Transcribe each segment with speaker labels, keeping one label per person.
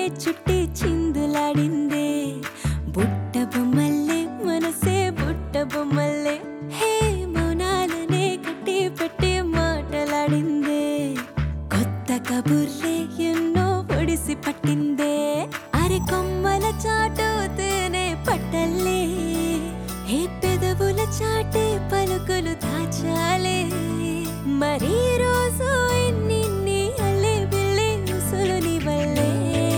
Speaker 1: చుట్టి చిందులాడిందే బుట్ట బొమ్మల్లే మనసే బుట్ట బొమ్మల్లే హే మౌనాలనే కట్టి పెట్టి మాటలాడిందే కొత్త కబుర్లే ఎన్నో ఒడిసి పట్టిందే అరి కొమ్మల చాటుతేనే పట్టల్లే హే పెదవుల చాటే పలుకులు దాచాలే మరీ రోజు ఇన్నిన్ని అల్లే బిల్లే ఉసులు నీ వల్లే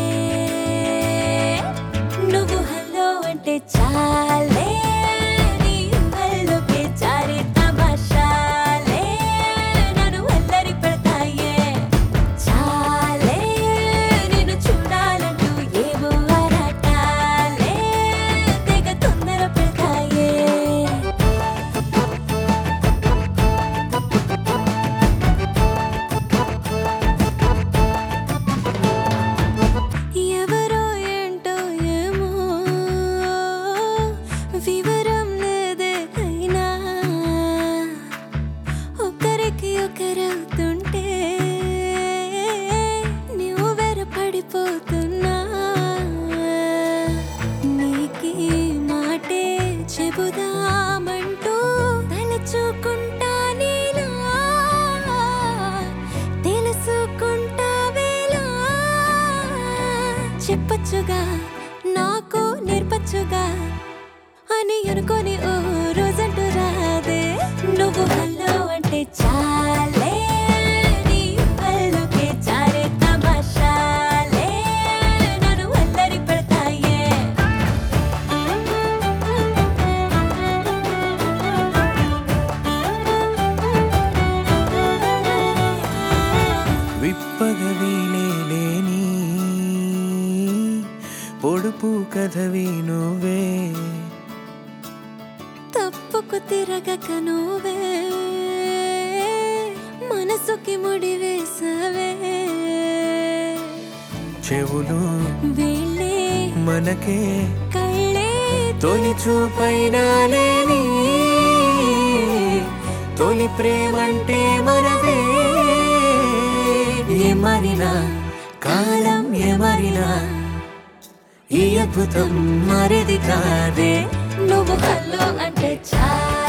Speaker 1: నువ్వు హలో అంటే చాలే నీ ఊహల్లోకే జారే తమాషాలే నన్ను అల్లరి పెడతాయే చాలే నిన్ను చూడాలంటూ ఏవో ఆరాటాలే తెగ తొందర పెడతాయే ఎవరో ఏంటో ఏమో వివరం లేదే అయినా ఒకరికి ఒకరవుతుంటే నువ్వు వెరపడిపోతున్నా నీకి మాటే చెబుదామంటూ తలచుకుంటా నీలా తెలుసుకుంటావేలా చెప్పచ్చుగా నాకు నేర్పచ్చుగా అని అనుకొని ఓ రోజంటూ రాదే నువ్వు హలో అంటే చాలే నీ ఊహల్లోకే జారే తమాషాలే నన్ను అల్లరి పెడతాయే
Speaker 2: విప్పగ వీలేని పొడుపు కథవి నువ్వే
Speaker 1: తప్పుకు తిరగక నువ్వే మనసుకి ముడి వేసవే
Speaker 2: చెవులు
Speaker 1: వీళ్ళే
Speaker 2: మనకే
Speaker 1: కళ్ళే
Speaker 2: తొలి చూపైనా లేని తొలి ప్రేమంటే మనదే ఏమరినా కాలం ఏమరినా ఈ అద్భుతం మరిది కాదే
Speaker 1: నువ్వు హలో అంటే చాలా